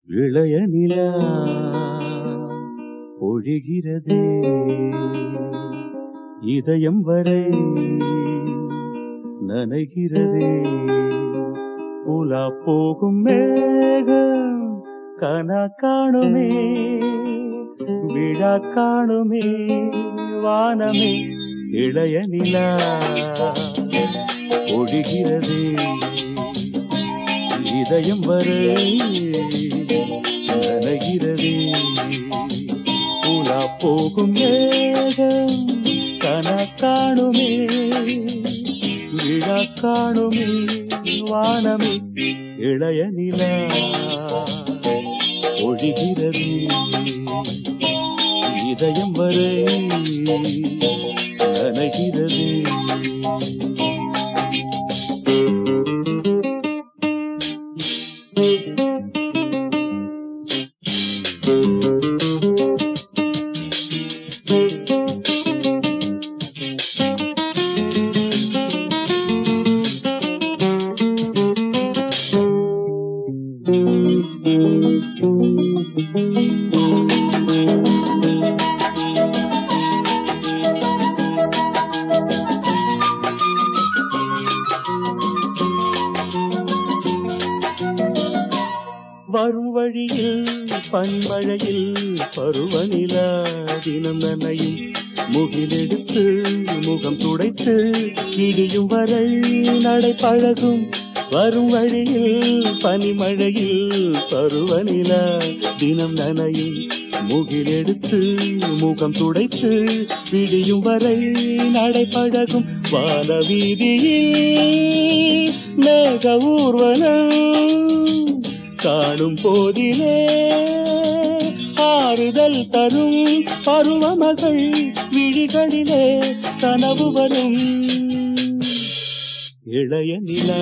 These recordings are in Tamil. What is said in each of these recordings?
இளைய நிலா பொழிகிறதே இதயம் வரை நனைகிறதே உலா போகும் மேகம் கனா காணுமே விழா காணுமே வானமே இளைய நிலா ஒழிகிறதே இதயம் வரை நனைகிறதே உலா போகும் மேகம் கனா காணுமே விழா காணுமே வானமே இளைய நிலா ஒழிகிறது இதயம் வரை நனைகிறது வரும் வழியில் பன்மழையில் பருவநிலா தினம் நனையும் முகிலெடுத்து முகம் துடைத்து இடியும் வரை நடை பழகும் வரும் வழியில் பனிமழையில் பருவநிலா தினம் நனையும் முகிலெடுத்து முகம் துடைத்து விடியும் வரை நடை பழகும் வான வீதியில் மேக ஊர்வலம் காணும் போதிலே ஆறுதல் தரும் பருவமகள் விழிகளிலே கனவு வரும் இளைய நிலா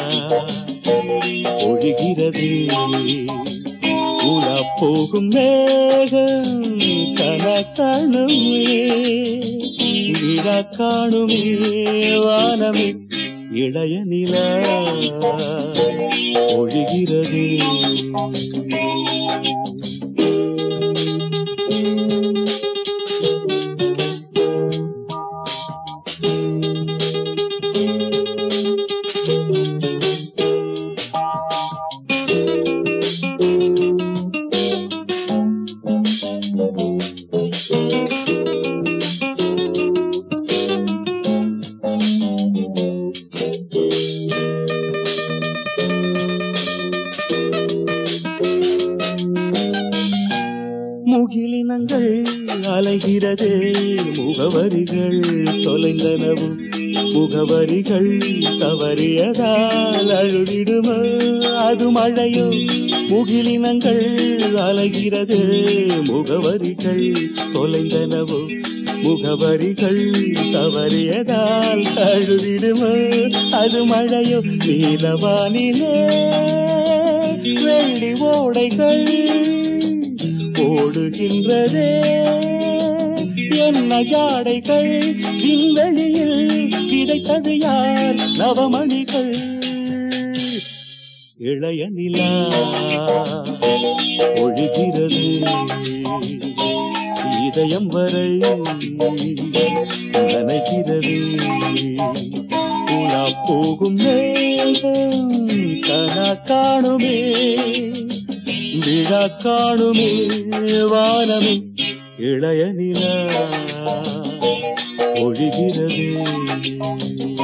ஒழிகிறது உலா போகும் மேகம் கன காணுமே விழா காணுமே வானமே இளைய நிலா ஒழிகிறது முகிலினங்கள் அலைகிறது முகவரிகள் தொலைந்தனவும் முகவரிகள் தவறியதால் அழுதிடுமோ அது மழையோ முகிலினங்கள் அலைகிறது முகவரிகள் தொலைந்தனவோ முகவரிகள் தவறியதால் அழுதிடுமோ அது மழையோ நீலவானிலே வெள்ளி ஓடைகள் ஓடுகின்றதே என்ன ஜாடைகள் விண்வெளியில் கிடைத்தது யார் நவமணிகள் இளைய நிலா ஒழிகிறது இதயம் வரை நனைகிறது உலா போகும் மேகம் கனா காணுமே விழா காணுமே வானமே இளைய நிலா ஒழிகிறது